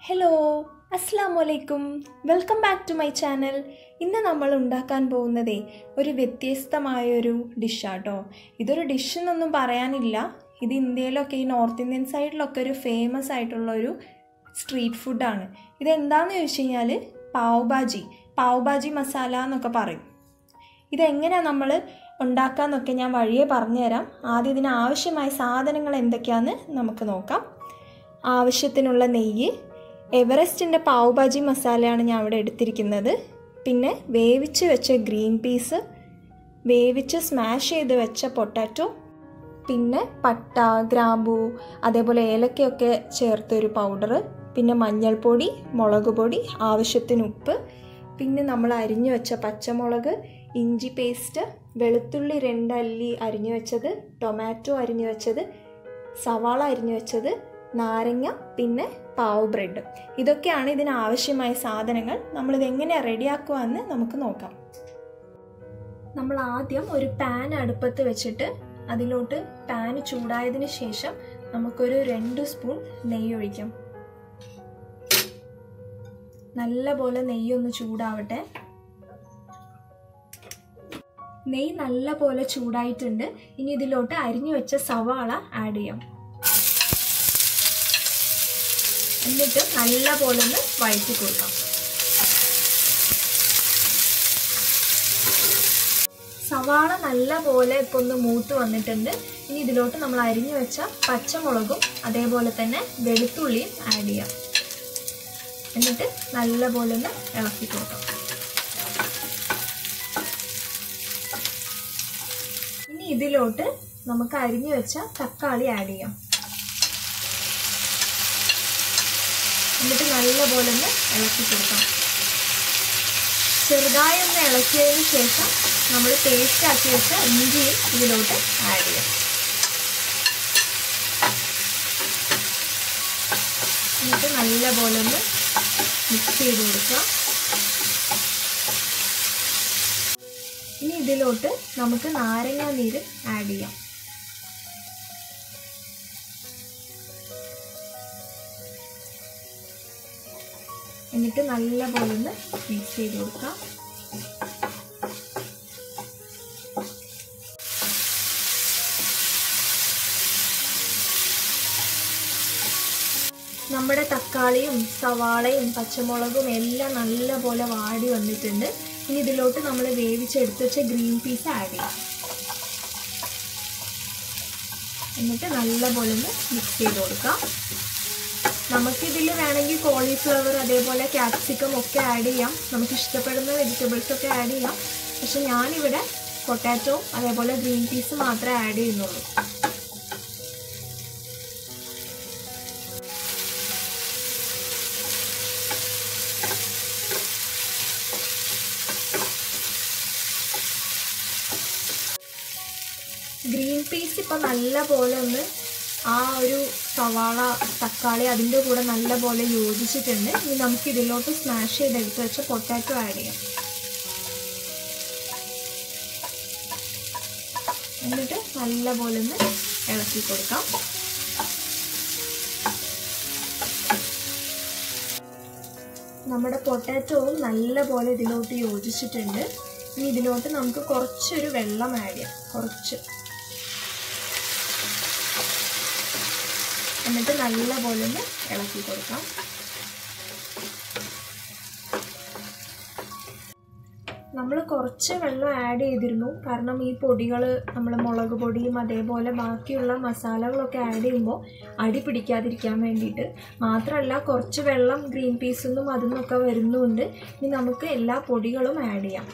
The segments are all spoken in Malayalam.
ഹലോ അസ്സാം വലൈക്കും welcome back to my channel ഇന്ന് നമ്മൾ ഉണ്ടാക്കാൻ പോകുന്നതേ ഒരു വ്യത്യസ്തമായൊരു ഡിഷാട്ടോ ഇതൊരു ഡിഷ് എന്നൊന്നും പറയാനില്ല ഇത് ഇന്ത്യയിലൊക്കെ ഈ നോർത്ത് ഇന്ത്യൻ സൈഡിലൊക്കെ ഒരു ഫേമസ് ആയിട്ടുള്ള ഒരു സ്ട്രീറ്റ് ഫുഡാണ് ഇതെന്താണെന്ന് ചോദിച്ചു കഴിഞ്ഞാൽ പാവ് ഭാജി പാവ് ഭാജി മസാല എന്നൊക്കെ പറയും ഇതെങ്ങനെയാണ് നമ്മൾ ഉണ്ടാക്കാമെന്നൊക്കെ ഞാൻ വഴിയെ പറഞ്ഞുതരാം ആദ്യം ഇതിന് ആവശ്യമായ സാധനങ്ങൾ എന്തൊക്കെയാണെന്ന് നമുക്ക് നോക്കാം ആവശ്യത്തിനുള്ള നെയ്യ് എവറസ്റ്റിൻ്റെ പാവ് ഭാജി മസാലയാണ് ഞാൻ ഇവിടെ എടുത്തിരിക്കുന്നത് പിന്നെ വേവിച്ച് വെച്ച ഗ്രീൻ പീസ് വേവിച്ച് സ്മാഷ് ചെയ്ത് വെച്ച പൊട്ടാറ്റോ പിന്നെ പട്ട ഗ്രാമ്പൂ അതേപോലെ ഏലക്കയൊക്കെ ചേർത്തൊരു പൗഡർ പിന്നെ മഞ്ഞൾപ്പൊടി മുളക് പൊടി ആവശ്യത്തിന് ഉപ്പ് പിന്നെ നമ്മൾ അരിഞ്ഞു വെച്ച പച്ചമുളക് ഇഞ്ചി പേസ്റ്റ് വെളുത്തുള്ളി രണ്ടല്ലി അരിഞ്ഞു വെച്ചത് ടൊമാറ്റോ അരിഞ്ഞു വെച്ചത് സവാള അരിഞ്ഞു വെച്ചത് നാരങ്ങ പിന്നെ പാവ് ബ്രെഡ് ഇതൊക്കെയാണ് ഇതിന് ആവശ്യമായ സാധനങ്ങൾ നമ്മളിത് എങ്ങനെയാണ് റെഡിയാക്കുവാന്ന് നമുക്ക് നോക്കാം നമ്മൾ ആദ്യം ഒരു പാൻ അടുപ്പത്ത് വെച്ചിട്ട് അതിലോട്ട് പാൻ ചൂടായതിന് ശേഷം നമുക്കൊരു രണ്ട് സ്പൂൺ നെയ്യ് ഒഴിക്കാം നല്ല പോലെ നെയ്യൊന്ന് ചൂടാവട്ടെ നെയ്യ് നല്ല പോലെ ചൂടായിട്ടുണ്ട് ഇനി ഇതിലോട്ട് അരിഞ്ഞു വെച്ച സവാള ആഡ് ചെയ്യാം എന്നിട്ട് നല്ല പോലെ ഒന്ന് വഴറ്റി കൊടുക്കാം സവാള നല്ല പോലെ ഇപ്പൊ ഒന്ന് മൂത്ത് വന്നിട്ടുണ്ട് ഇനി ഇതിലോട്ട് നമ്മൾ അരിഞ്ഞു വെച്ച പച്ചമുളകും അതേപോലെ തന്നെ വെളുത്തുള്ളിയും ആഡ് ചെയ്യാം എന്നിട്ട് നല്ല പോലെ ഒന്ന് ഇളക്കി കൊടുക്കാം ഇനി ഇതിലോട്ട് നമുക്ക് അരിഞ്ഞു വെച്ച തക്കാളി ആഡ് ചെയ്യാം എന്നിട്ട് നല്ലപോലെ ഒന്ന് ഇളക്കി കൊടുക്കാം ചെറുതായി ഒന്ന് ഇളക്കിയതിന് ശേഷം നമ്മൾ പേസ്റ്റ് ആക്കി വെച്ച ഇഞ്ചിയും ഇതിലോട്ട് ആഡ് ചെയ്യാം എന്നിട്ട് നല്ലപോലെ ഒന്ന് മിക്സ് ചെയ്ത് കൊടുക്കുക ഇനി ഇതിലോട്ട് നമുക്ക് നാരങ്ങ നീര് ആഡ് ചെയ്യാം എന്നിട്ട് നല്ല പോലെ ഒന്ന് മിക്സ് ചെയ്ത് കൊടുക്കാം നമ്മുടെ തക്കാളിയും സവാളയും പച്ചമുളകും എല്ലാം നല്ല പോലെ വാടി വന്നിട്ടുണ്ട് ഇനി ഇതിലോട്ട് നമ്മൾ വേവിച്ചെടുത്ത് വെച്ച ഗ്രീൻ പീസ് ആഡ് ചെയ്യാം എന്നിട്ട് നല്ല പോലെ ഒന്ന് മിക്സ് ചെയ്ത് കൊടുക്കാം നമുക്കിതിൽ വേണമെങ്കിൽ കോളിഫ്ലവർ അതേപോലെ ക്യാപ്സിക്കം ഒക്കെ ആഡ് ചെയ്യാം നമുക്ക് ഇഷ്ടപ്പെടുന്ന വെജിറ്റബിൾസ് ഒക്കെ ആഡ് ചെയ്യാം പക്ഷെ ഞാനിവിടെ പൊട്ടാറ്റോ അതേപോലെ ഗ്രീൻ പീസ് മാത്രമേ ആഡ് ചെയ്യുന്നുള്ളൂ ഗ്രീൻ പീസ് ഇപ്പം നല്ല പോലെ ഒന്ന് ആ ഒരു സവാള തക്കാളി അതിൻ്റെ കൂടെ നല്ല പോലെ യോജിച്ചിട്ടുണ്ട് ഇനി നമുക്ക് ഇതിലോട്ട് സ്മാഷ് ചെയ്തെടുത്ത് വെച്ച പൊട്ടാറ്റോ ആഡ് ചെയ്യാം എന്നിട്ട് നല്ല പോലെ ഒന്ന് ഇളക്കി കൊടുക്കാം നമ്മുടെ പൊട്ടാറ്റോവും നല്ല പോലെ ഇതിലോട്ട് യോജിച്ചിട്ടുണ്ട് ഇനി ഇതിലോട്ട് നമുക്ക് കുറച്ചൊരു വെള്ളം ആഡ് ചെയ്യാം കുറച്ച് എന്നിട്ട് നല്ല പോലെ ഒന്ന് ഇളക്കി കൊടുക്കാം നമ്മൾ കുറച്ച് വെള്ളം ആഡ് ചെയ്തിരുന്നു കാരണം ഈ പൊടികൾ നമ്മൾ മുളക് പൊടിയും അതേപോലെ ബാക്കിയുള്ള മസാലകളൊക്കെ ആഡ് ചെയ്യുമ്പോൾ അടി പിടിക്കാതിരിക്കാൻ വേണ്ടിയിട്ട് മാത്രമല്ല കുറച്ച് വെള്ളം ഗ്രീൻ പീസിൽ നിന്നും അതിൽ നിന്നൊക്കെ വരുന്നുണ്ട് ഇനി നമുക്ക് എല്ലാ പൊടികളും ആഡ് ചെയ്യാം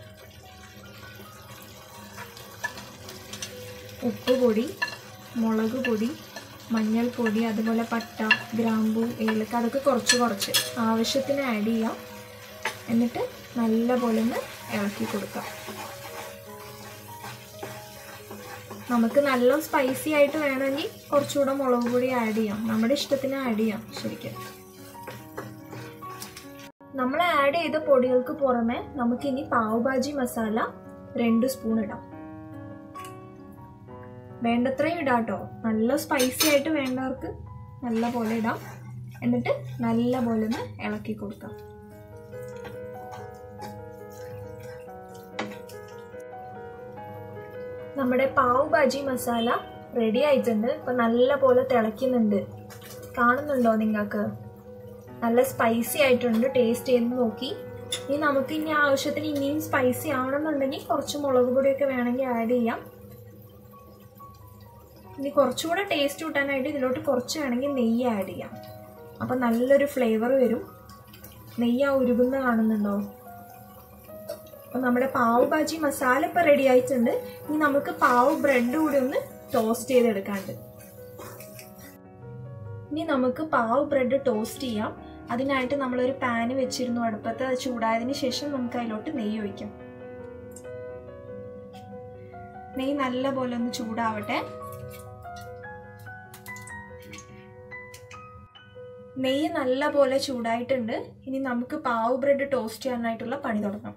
ഉപ്പ് പൊടി മുളക് പൊടി മഞ്ഞൾപ്പൊടി അതുപോലെ പട്ട ഗ്രാമ്പൂ ഏലക്ക അതൊക്കെ കുറച്ച് കുറച്ച് ആവശ്യത്തിന് ആഡ് ചെയ്യാം എന്നിട്ട് നല്ല പോലെ ഒന്ന് ഇളക്കി കൊടുക്കാം നമുക്ക് നല്ല സ്പൈസി ആയിട്ട് വേണമെങ്കിൽ കുറച്ചുകൂടെ മുളക് പൊടി ആഡ് ചെയ്യാം നമ്മുടെ ഇഷ്ടത്തിന് ആഡ് ചെയ്യാം ശരിക്കും നമ്മൾ ആഡ് ചെയ്ത പൊടികൾക്ക് പുറമെ നമുക്കിനി പാവ് ഭാജി മസാല രണ്ട് സ്പൂൺ ഇടാം വേണ്ടത്രയും ഇടാം കേട്ടോ നല്ല സ്പൈസി ആയിട്ട് വേണ്ടവർക്ക് നല്ല പോലെ ഇടാം എന്നിട്ട് നല്ല പോലെ ഒന്ന് ഇളക്കി കൊടുക്കാം നമ്മുടെ പാവ് ഭാജി മസാല റെഡി ആയിട്ടുണ്ട് ഇപ്പൊ നല്ല പോലെ തിളയ്ക്കുന്നുണ്ട് കാണുന്നുണ്ടോ നിങ്ങൾക്ക് നല്ല സ്പൈസി ആയിട്ടുണ്ട് ടേസ്റ്റ് ചെയ്ത് നോക്കി ഇനി നമുക്ക് ഇനി ആവശ്യത്തിന് ഇനിയും സ്പൈസി ആവണമെന്നുണ്ടെങ്കിൽ കുറച്ച് മുളക് പൊടിയൊക്കെ വേണമെങ്കിൽ ആഡ് ചെയ്യാം ഇനി കുറച്ചുകൂടെ ടേസ്റ്റ് കൂട്ടാനായിട്ട് ഇതിലോട്ട് കുറച്ച് വേണമെങ്കിൽ നെയ്യ് ആഡ് ചെയ്യാം അപ്പം നല്ലൊരു ഫ്ലേവർ വരും നെയ്യ് ആ ഉരുകുന്ന കാണുന്നുണ്ടോ അപ്പം നമ്മുടെ പാവ് ഭാജി മസാല ഇപ്പം റെഡി ആയിട്ടുണ്ട് ഇനി നമുക്ക് പാവ് ബ്രെഡ് കൂടി ഒന്ന് ടോസ്റ്റ് ചെയ്തെടുക്കാണ്ട് ഇനി നമുക്ക് പാവ് ബ്രെഡ് ടോസ്റ്റ് ചെയ്യാം അതിനായിട്ട് നമ്മളൊരു പാന് വെച്ചിരുന്നു അടുപ്പത്ത് അത് ചൂടായതിനു ശേഷം നമുക്ക് അതിലോട്ട് നെയ്യ് ഒഴിക്കാം നെയ്യ് നല്ല പോലെ ഒന്ന് ചൂടാവട്ടെ നെയ്യ് നല്ല പോലെ ചൂടായിട്ടുണ്ട് ഇനി നമുക്ക് പാവ് ബ്രെഡ് ടോസ്റ്റ് ചെയ്യാനായിട്ടുള്ള പണി തുടങ്ങാം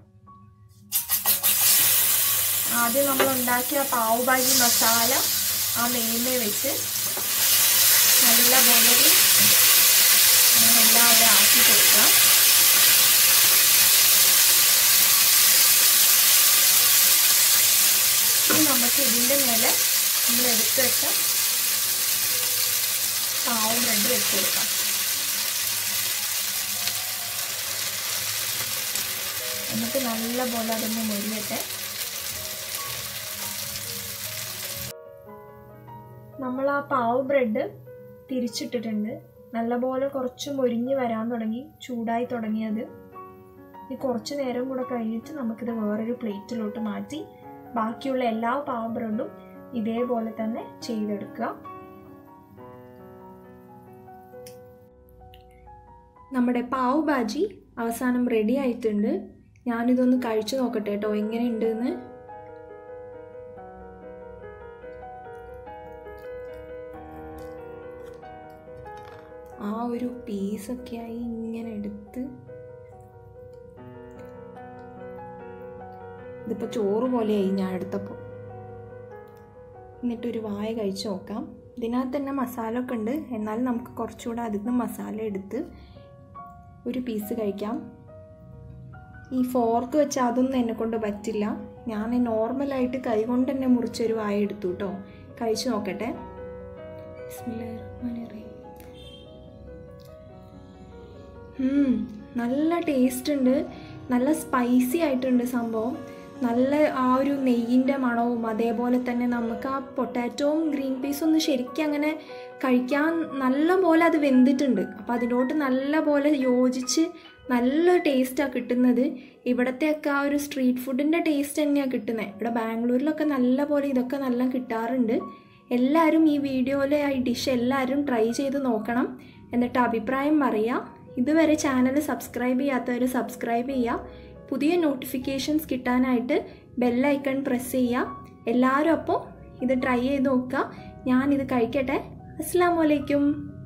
ആദ്യം നമ്മൾ ഉണ്ടാക്കിയ പാവ് ഭാജി മസാല ആ നെയ്യിനെ വെച്ച് നല്ല പോലെ എല്ലാം അവിടെ ആക്കി കൊടുക്കുക ഇനി നമുക്ക് ഇതിൻ്റെ മേലെ നമ്മൾ എടുത്ത് വെച്ച പാവും ബ്രെഡ് വെച്ച് കൊടുക്കാം എന്നിട്ട് നല്ല പോലെ അതൊന്ന് മൊരിയട്ടെ നമ്മൾ ആ പാവ് ബ്രെഡ് തിരിച്ചിട്ടിട്ടുണ്ട് നല്ലപോലെ കുറച്ച് മൊരിഞ്ഞ് വരാൻ തുടങ്ങി ചൂടായി തുടങ്ങിയത് ഈ കുറച്ച് നേരം കൂടെ കഴിഞ്ഞിട്ട് നമുക്കിത് വേറൊരു പ്ലേറ്റിലോട്ട് മാറ്റി ബാക്കിയുള്ള എല്ലാ പാവ് ബ്രെഡും ഇതേപോലെ തന്നെ ചെയ്തെടുക്കുക നമ്മുടെ പാവ് ബാജി അവസാനം റെഡി ആയിട്ടുണ്ട് ഞാനിതൊന്ന് കഴിച്ചു നോക്കട്ടെ കേട്ടോ എങ്ങനെയുണ്ടെന്ന് ആ ഒരു പീസൊക്കെ ആയി ഇങ്ങനെ എടുത്ത് ഇതിപ്പോൾ ചോറ് പോലെയായി ഞാൻ എടുത്തപ്പോൾ എന്നിട്ടൊരു വായ കഴിച്ച് നോക്കാം ഇതിനകത്ത് തന്നെ മസാല ഒക്കെ ഉണ്ട് എന്നാലും നമുക്ക് കുറച്ചുകൂടെ അതിൽ നിന്ന് മസാല എടുത്ത് ഒരു പീസ് കഴിക്കാം ഈ ഫോർക്ക് വെച്ച് അതൊന്നും എന്നെ കൊണ്ട് പറ്റില്ല ഞാൻ നോർമലായിട്ട് കൈ കൊണ്ട് തന്നെ മുറിച്ചൊരു വായ എടുത്തു കേട്ടോ കഴിച്ചു നോക്കട്ടെ നല്ല ടേസ്റ്റ് ഉണ്ട് നല്ല സ്പൈസി ആയിട്ടുണ്ട് സംഭവം നല്ല ആ ഒരു നെയ്യിൻ്റെ മണവും അതേപോലെ തന്നെ നമുക്ക് ആ പൊട്ടാറ്റോവും ഗ്രീൻ പീസും ഒന്ന് ശരിക്കും അങ്ങനെ കഴിക്കാൻ നല്ല പോലെ അത് വെന്തിട്ടുണ്ട് അപ്പോൾ അതിലോട്ട് നല്ല പോലെ യോജിച്ച് നല്ല ടേസ്റ്റാണ് കിട്ടുന്നത് ഇവിടത്തെയൊക്കെ ആ ഒരു സ്ട്രീറ്റ് ഫുഡിൻ്റെ ടേസ്റ്റ് തന്നെയാണ് കിട്ടുന്നത് ഇവിടെ ബാംഗ്ലൂരിലൊക്കെ നല്ല പോലെ ഇതൊക്കെ നല്ല കിട്ടാറുണ്ട് എല്ലാവരും ഈ വീഡിയോയിലെ ഈ ഡിഷ് എല്ലാവരും ട്രൈ ചെയ്ത് നോക്കണം എന്നിട്ട് അഭിപ്രായം പറയുക ഇതുവരെ ചാനൽ സബ്സ്ക്രൈബ് ചെയ്യാത്തവർ സബ്സ്ക്രൈബ് ചെയ്യുക പുതിയ നോട്ടിഫിക്കേഷൻസ് കിട്ടാനായിട്ട് ബെല്ലൈക്കൺ പ്രസ് ചെയ്യുക എല്ലാവരും അപ്പോൾ ഇത് ട്രൈ ചെയ്ത് നോക്കുക ഞാനിത് കഴിക്കട്ടെ അസ്സാം വലൈക്കും